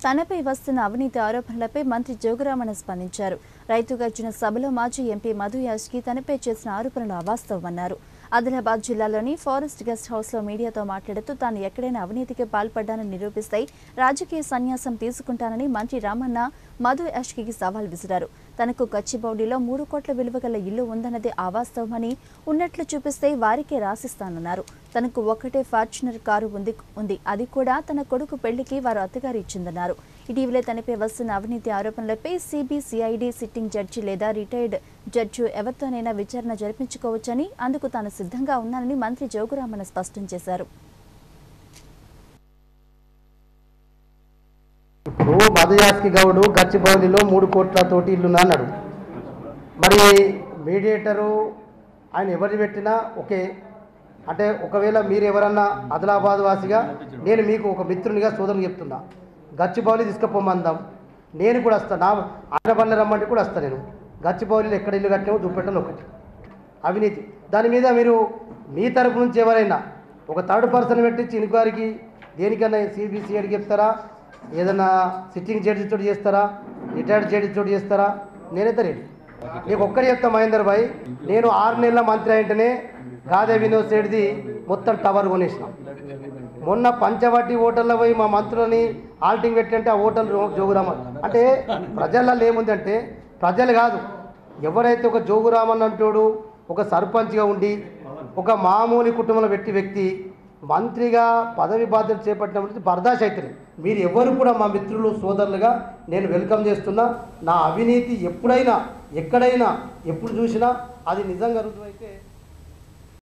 తనపై వస్తున్న అవినీతి ఆరోపణలపై మంత్రి జోగురామన్న స్పందించారు రైతుగా ఇచ్చిన సభలో మాజీ ఎంపీ మధు యాష్కి తనపై చేసిన ఆరోపణలు అవాస్తవమన్నారు ఆదిలాబాద్ జిల్లాలోని ఫారెస్ట్ గెస్ట్ హౌస్లో మీడియాతో మాట్లాడుతూ తాను ఎక్కడైనా అవినీతికి పాల్పడ్డానని నిరూపిస్తే రాజకీయ సన్యాసం తీసుకుంటానని మంత్రి రామన్న మధు యాష్కి సవాల్ విసిరారు తనకు గచ్చిబౌలిలో మూడు కోట్ల విలువ గల ఇల్లు ఉందన్నది అవాస్తవమని ఉన్నట్లు చూపిస్తే వారికే రాసిస్తానన్నారు తనకు ఒక్కటే ఫార్చునర్ కారు ఉంది ఉంది అది కూడా తన కొడుకు పెళ్లికి వారు అత్తగారు ఇచ్చిందన్నారు ఇటీవలే తనపై వస్తున్న అవినీతి ఆరోపణలపై సిబిసిఐడి సిట్టింగ్ జడ్జి లేదా రిటైర్డ్ జడ్జి ఎవరితోనైనా విచారణ జరిపించుకోవచ్చని అందుకు తాను సిద్ధంగా ఉన్నానని మంత్రి జోగురామన్న స్పష్టం చేశారు ఇప్పుడు మధుయాస్కి గౌడు గచ్చిబౌలిలో మూడు కోట్ల తోటి ఇల్లు అన్నాడు మరి మీడియేటరు ఆయన ఎవరిని పెట్టినా ఒకే అంటే ఒకవేళ మీరు ఎవరన్నా ఆదిలాబాద్ వాసిగా నేను మీకు ఒక మిత్రునిగా సోదరుని చెప్తున్నా గచ్చిబౌలి తీసుకుపోమందాం నేను కూడా వస్తాను నా ఆనబల్ల రమ్మంటే కూడా వస్తాను నేను గచ్చిబౌలిలో ఎక్కడ ఇల్లు కట్టామో చూపెట్టాలి ఒకటి అవినీతి దాని మీద మీరు మీ తరపు నుంచి ఎవరైనా ఒక థర్డ్ పర్సన్ పెట్టించి ఇన్క్వైరీకి దేనికన్నా సిబిసిఐడికి చెప్తారా ఏదన్నా సిట్టింగ్ జడ్జి తోటి చేస్తారా రిటైర్డ్ జడ్జి తోటి చేస్తారా నేనైతే రెడీ నీకు ఒక్కరి చెప్తా మహేందర్ భాయ్ నేను ఆరు నెలల మంత్రి అయితేనే గాదే వినోద్ సేడ్ది మొత్తం టవర్ కొనేసినాం మొన్న పంచవటి హోటల్లో పోయి మా మంత్రులని ఆల్టింగ్ పెట్టంటే ఆ హోటల్ జోగురామ అంటే ప్రజలలో ఏముందంటే ప్రజలు కాదు ఎవరైతే ఒక జోగురామన్ అంటోడు ఒక సర్పంచ్గా ఉండి ఒక మామూలు కుటుంబంలో పెట్టి వ్యక్తి మంత్రిగా పదవి బాధ్యత చేపట్టినప్పుడు బర్దాష్ అవుతుంది మీరు ఎవరు కూడా మా మిత్రులు సోదరులుగా నేను వెల్కమ్ చేస్తున్నా నా అవినీతి ఎప్పుడైనా ఎక్కడైనా ఎప్పుడు చూసినా అది నిజంగా రుజువు